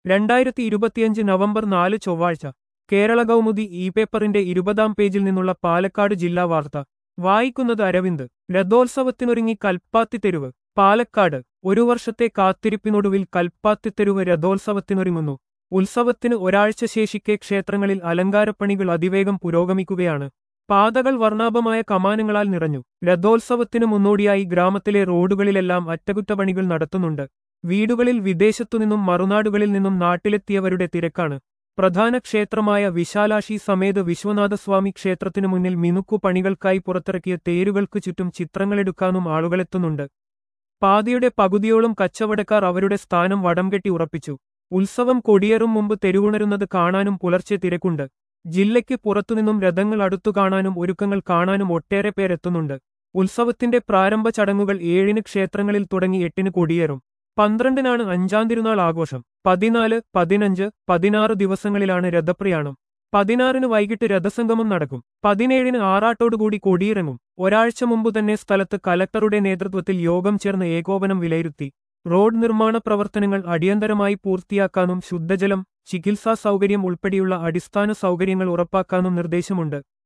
രണ്ടായിരത്തി ഇരുപത്തിയഞ്ച് നവംബർ നാല് ചൊവ്വാഴ്ച കേരള കൗമുദി ഇ പേപ്പറിന്റെ ഇരുപതാം പേജിൽ നിന്നുള്ള പാലക്കാട് ജില്ലാ വാർത്ത വായിക്കുന്നത് അരവിന്ദ് രഥോത്സവത്തിനൊരുങ്ങി കൽപ്പാത്തി തെരുവ് പാലക്കാട് ഒരു വർഷത്തെ കാത്തിരിപ്പിനൊടുവിൽ കൽപ്പാത്തി തെരുവ് രഥോത്സവത്തിനൊരുങ്ങുന്നു ഉത്സവത്തിന് ഒരാഴ്ച ശേഷിക്കെ ക്ഷേത്രങ്ങളിൽ അലങ്കാരപ്പണികൾ അതിവേഗം പുരോഗമിക്കുകയാണ് പാതകൾ വർണ്ണാഭമായ കമാനങ്ങളാൽ നിറഞ്ഞു രഥോത്സവത്തിനു മുന്നോടിയായി ഗ്രാമത്തിലെ റോഡുകളിലെല്ലാം അറ്റകുറ്റപ്പണികൾ നടത്തുന്നുണ്ട് വീടുകളിൽ വിദേശത്തുനിന്നും മറുനാടുകളിൽ നിന്നും നാട്ടിലെത്തിയവരുടെ തിരക്കാണ് പ്രധാന ക്ഷേത്രമായ വിശാലാക്ഷി സമേത വിശ്വനാഥസ്വാമി ക്ഷേത്രത്തിനു മുന്നിൽ മിനുക്കു പണികൾക്കായി പുറത്തിറക്കിയ തേരുകൾക്ക് ചുറ്റും ചിത്രങ്ങളെടുക്കാനും ആളുകളെത്തുന്നുണ്ട് പാതിയുടെ പകുതിയോളം കച്ചവടക്കാർ അവരുടെ സ്ഥാനം വടംകെട്ടി ഉറപ്പിച്ചു ഉത്സവം കൊടിയേറും മുമ്പ് തെരുവുണരുന്നത് കാണാനും പുലർച്ചെ തിരക്കുണ്ട് ജില്ലയ്ക്ക് പുറത്തുനിന്നും രഥങ്ങൾ അടുത്തു കാണാനും ഒരുക്കങ്ങൾ കാണാനും ഒട്ടേറെ പേരെത്തുന്നുണ്ട് ഉത്സവത്തിന്റെ പ്രാരംഭ ചടങ്ങുകൾ ഏഴിന് ക്ഷേത്രങ്ങളിൽ തുടങ്ങി എട്ടിന് കൊടിയേറും പന്ത്രണ്ടിനാണ് അഞ്ചാം തിരുനാൾ ആഘോഷം പതിനാല് പതിനഞ്ച് പതിനാറ് ദിവസങ്ങളിലാണ് രഥപ്രയാണം പതിനാറിന് വൈകിട്ട് രഥസംഗമം നടക്കും പതിനേഴിന് ആറാട്ടോടുകൂടി കൊടിയിറങ്ങും ഒരാഴ്ച മുമ്പ് തന്നെ സ്ഥലത്ത് കലക്ടറുടെ നേതൃത്വത്തിൽ യോഗം ചേർന്ന് ഏകോപനം വിലയിരുത്തി റോഡ് നിർമ്മാണ പ്രവർത്തനങ്ങൾ അടിയന്തരമായി പൂർത്തിയാക്കാനും ശുദ്ധജലം ചികിത്സാ സൗകര്യം ഉൾപ്പെടെയുള്ള അടിസ്ഥാന സൗകര്യങ്ങൾ ഉറപ്പാക്കാനും നിർദ്ദേശമുണ്ട്